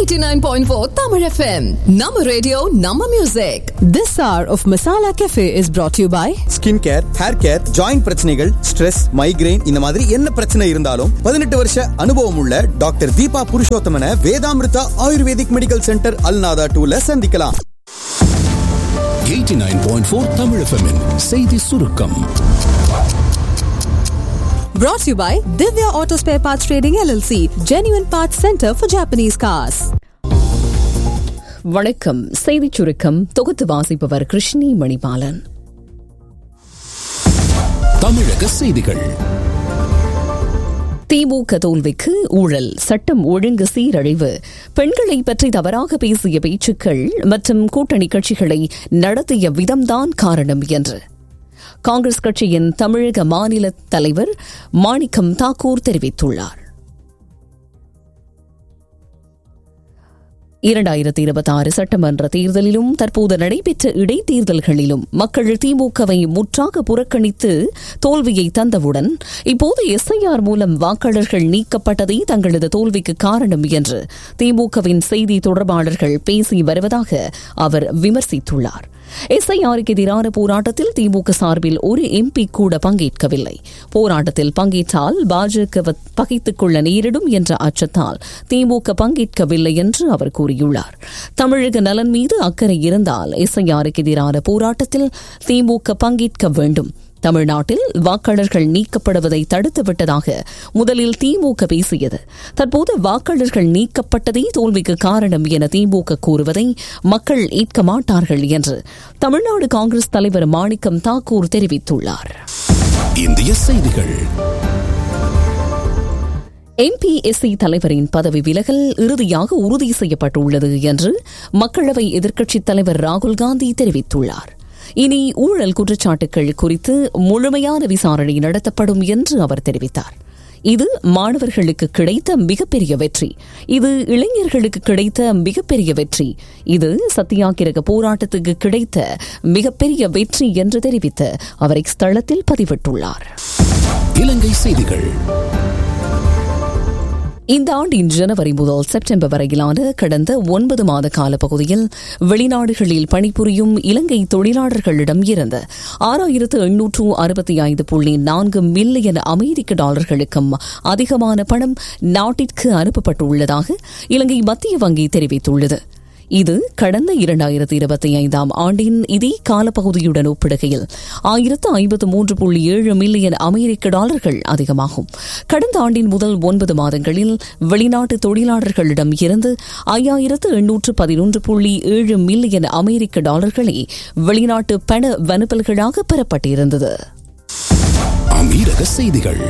89.4 Tamil FM. Nama radio, Nama music. This hour of Masala Cafe is brought to you by skin care hair care joint பிரச்சனைகள் stress migraine இந்த மாதிரி என்ன பிரச்சனை இருந்தாலும் பதினெட்டு வருஷ அனுபவம் உள்ள doctor Deepa Purushothaman Vedamrutha ayurvedic medical centre அல்நாதா டூல சந்திக்கலாம் 89.4 Tamil FM -இன் செய்தி சுருக்கம் brought to you by Divya Auto Spare Parts Trading LLC, Genuine Parts Center for Japanese cars. வணக்கம் செய்திச் சுருக்கம் தொகுத்து வாசிப்பவர் கிருஷ்ணி மணிபாலன் தமிழக செய்திகள் திமுக தோல்விக்கு ஊழல் சட்டம் ஒழுங்கு சீரழிவு பெண்களை பற்றி தவறாக பேசிய பேச்சுக்கள் மற்றும் கூட்டணி கட்சிகளை நடத்திய விதம்தான் காரணம் என்று காங்கிரஸ் கட்சியின் தமிழக மாநில தலைவர் மாணிக்கம் தாக்கூர் தெரிவித்துள்ளார் இரண்டாயிரத்தி இருபத்தி ஆறு சட்டமன்ற தேர்தலிலும் தற்போது நடைபெற்ற இடைத்தேர்தல்களிலும் மக்கள் திமுகவை முற்றாக புறக்கணித்து தோல்வியை தந்தவுடன் இப்போது எஸ்ஐஆர் மூலம் வாக்காளர்கள் நீக்கப்பட்டதே தங்களது தோல்விக்கு காரணம் என்று திமுகவின் செய்தி தொடர்பாளர்கள் பேசி வருவதாக அவர் விமர்சித்துள்ளார் எஸ்ஐஆருக்கு எதிரான போராட்டத்தில் திமுக சார்பில் ஒரு எம்பி கூட பங்கேற்கவில்லை போராட்டத்தில் பங்கேற்றால் பாஜக பகைத்துக் கொள்ள நேரிடும் என்ற அச்சத்தால் திமுக பங்கேற்கவில்லை என்று அவர் கூறியுள்ளார் தமிழக நலன் மீது அக்கறை இருந்தால் எஸ்ஐஆருக்கு எதிரான போராட்டத்தில் திமுக பங்கேற்க வேண்டும் தமிழ்நாட்டில் வாக்காளர்கள் நீக்கப்படுவதை தடுத்துவிட்டதாக முதலில் திமுக பேசியது தற்போது வாக்காளர்கள் நீக்கப்பட்டதே தோல்விக்கு காரணம் என திமுக கூறுவதை மக்கள் ஏற்க மாட்டார்கள் என்று தமிழ்நாடு காங்கிரஸ் தலைவர் மாணிக்கம் தாக்கூர் தெரிவித்துள்ளார் இந்திய செய்திகள் எம்பிஎஸ்சி தலைவரின் பதவி விலகல் இறுதியாக உறுதி செய்யப்பட்டுள்ளது என்று மக்களவை எதிர்க்கட்சித் தலைவர் ராகுல் காந்தி தெரிவித்துள்ளார் இனி ஊழல் குற்றச்சாட்டுகள் குறித்து முழுமையான விசாரணை நடத்தப்படும் என்று அவர் தெரிவித்தார் இது மாணவர்களுக்கு கிடைத்த மிகப்பெரிய வெற்றி இது இளைஞர்களுக்கு கிடைத்த மிகப்பெரிய வெற்றி இது சத்தியாகிரக போராட்டத்துக்கு கிடைத்த மிகப்பெரிய வெற்றி என்று தெரிவித்து அவர் இஸ்தளத்தில் பதிவிட்டுள்ளார் இலங்கை செய்திகள் இந்த ஆண்டின் ஜனவரி முதல் செப்டம்பர் வரையிலான கடந்த ஒன்பது மாத கால பகுதியில் வெளிநாடுகளில் பணிபுரியும் இலங்கை தொழிலாளர்களிடம் இருந்த ஆறாயிரத்து எண்ணூற்று அறுபத்தி ஐந்து புள்ளி நான்கு மில்லியன் அமெரிக்க டாலர்களுக்கும் அதிகமான பணம் நாட்டிற்கு அனுப்பப்பட்டுள்ளதாக இலங்கை மத்திய வங்கி தெரிவித்துள்ளது இது கடந்த இரண்டாயிரத்தி இருபத்தி ஐந்தாம் ஆண்டின் இதே காலப்பகுதியுடன் ஒப்பிடுகையில் ஆயிரத்து ஐம்பத்து மூன்று புள்ளி ஏழு மில்லியன் அமெரிக்க டாலர்கள் அதிகமாகும் கடந்த ஆண்டின் முதல் ஒன்பது மாதங்களில் வெளிநாட்டு தொழிலாளர்களிடம் இருந்து ஐயாயிரத்து எண்ணூற்று பதினொன்று புள்ளி ஏழு மில்லியன் அமெரிக்க டாலர்களே வெளிநாட்டு பண வனுப்பல்களாக பெறப்பட்டிருந்தது அமீரக செய்திகள்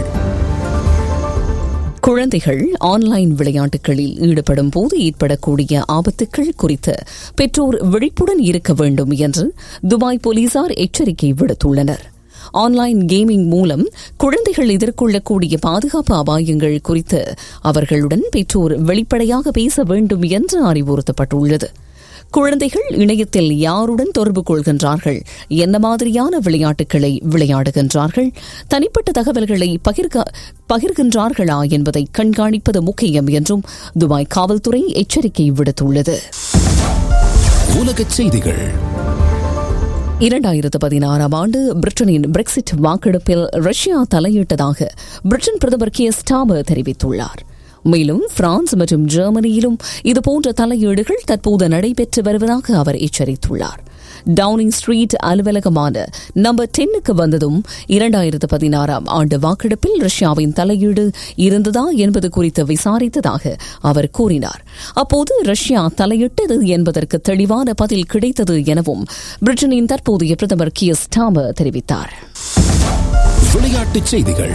குழந்தைகள் ஆன்லைன் விளையாட்டுகளில் ஈடுபடும் போது ஏற்படக்கூடிய ஆபத்துக்கள் குறித்து பெற்றோர் விழிப்புடன் இருக்க வேண்டும் என்று துபாய் போலீசார் எச்சரிக்கை விடுத்துள்ளனர் ஆன்லைன் கேமிங் மூலம் குழந்தைகள் எதிர்கொள்ளக்கூடிய பாதுகாப்பு அபாயங்கள் குறித்து அவர்களுடன் பெற்றோர் வெளிப்படையாக பேச வேண்டும் என்று அறிவுறுத்தப்பட்டுள்ளது குழந்தைகள் இணையத்தில் யாருடன் தொடர்பு கொள்கின்றார்கள் என்ன மாதிரியான விளையாட்டுகளை விளையாடுகின்றார்கள் தனிப்பட்ட தகவல்களை பகிர்க பகிர்கின்றார்களா என்பதை கண்காணிப்பது முக்கியம் என்றும் துபாய் காவல்துறை எச்சரிக்கை விடுத்துள்ளது உலக செய்திகள் இரண்டாயிரத்து பதினாறாம் ஆண்டு பிரிட்டனின் பிரெக்சிட் வாக்கெடுப்பில் ரஷ்யா தலையிட்டதாக பிரிட்டன் பிரதமர் கே ஸ்டாமர் தெரிவித்துள்ளார் மேலும் பிரான்ஸ் மற்றும் ஜெர்மனியிலும் இதுபோன்ற தலையீடுகள் தற்போது நடைபெற்று வருவதாக அவர் எச்சரித்துள்ளார் டவுனிங் ஸ்ட்ரீட் அலுவலகமான நம்பர் டென்னுக்கு வந்ததும் இரண்டாயிரத்து பதினாறாம் ஆண்டு வாக்கெடுப்பில் ரஷ்யாவின் தலையீடு இருந்ததா என்பது குறித்து விசாரித்ததாக அவர் கூறினார் அப்போது ரஷ்யா தலையிட்டது என்பதற்கு தெளிவான பதில் கிடைத்தது எனவும் பிரிட்டனின் தற்போதைய பிரதமர் கியர் ஸ்டாமர் தெரிவித்தார் விளையாட்டுச் செய்திகள்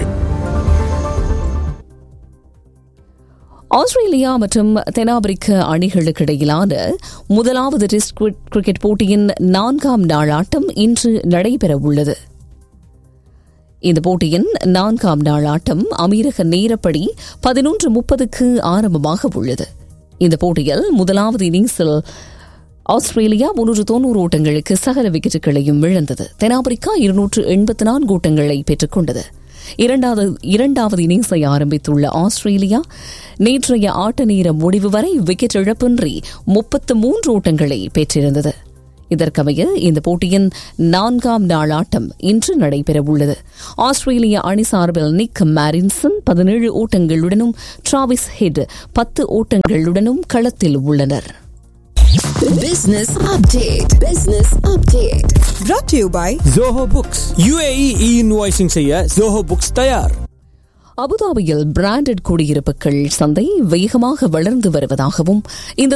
ஆஸ்திரேலியா மற்றும் தென்னாப்பிரிக்க அணிகளுக்கு இடையிலான முதலாவது டெஸ்ட் கிரிக்கெட் போட்டியின் நான்காம் நாள் ஆட்டம் இன்று நடைபெறவுள்ளது இந்த போட்டியின் நான்காம் நாள் ஆட்டம் அமீரக நேரப்படி பதினொன்று முப்பதுக்கு ஆரம்பமாக உள்ளது இந்த போட்டியில் முதலாவது இன்னிங்ஸில் ஆஸ்திரேலியா முன்னூற்று தொன்னூறு ஓட்டங்களுக்கு சகல விக்கெட்டுகளையும் இழந்தது தென்னாப்பிரிக்கா இருநூற்று எண்பத்தி நான்கு ஓட்டங்களை பெற்றுக் கொண்டது இரண்டாவது இரண்டாவது இன்னிங்ஸை ஆரம்பித்துள்ள ஆஸ்திரேலியா நேற்றைய ஆட்ட நேர முடிவு வரை விக்கெட் இழப்பின்றி முப்பத்து மூன்று ஓட்டங்களை பெற்றிருந்தது இதற்கமைய இந்த போட்டியின் நான்காம் நாள் ஆட்டம் இன்று நடைபெறவுள்ளது ஆஸ்திரேலிய அணி சார்பில் நிக் மாரின்சன் பதினேழு ஓட்டங்களுடனும் டிராவிஸ் ஹெட் பத்து ஓட்டங்களுடனும் களத்தில் உள்ளனர் Business update. Business update. Brought to you by Zoho Books UAE e invoicing செய்ய ஜோஹோ புக்ஸ் தயார் அபுதாபியில் பிராண்டட் குடியிருப்புகள் சந்தை வேகமாக வளர்ந்து வருவதாகவும் இந்த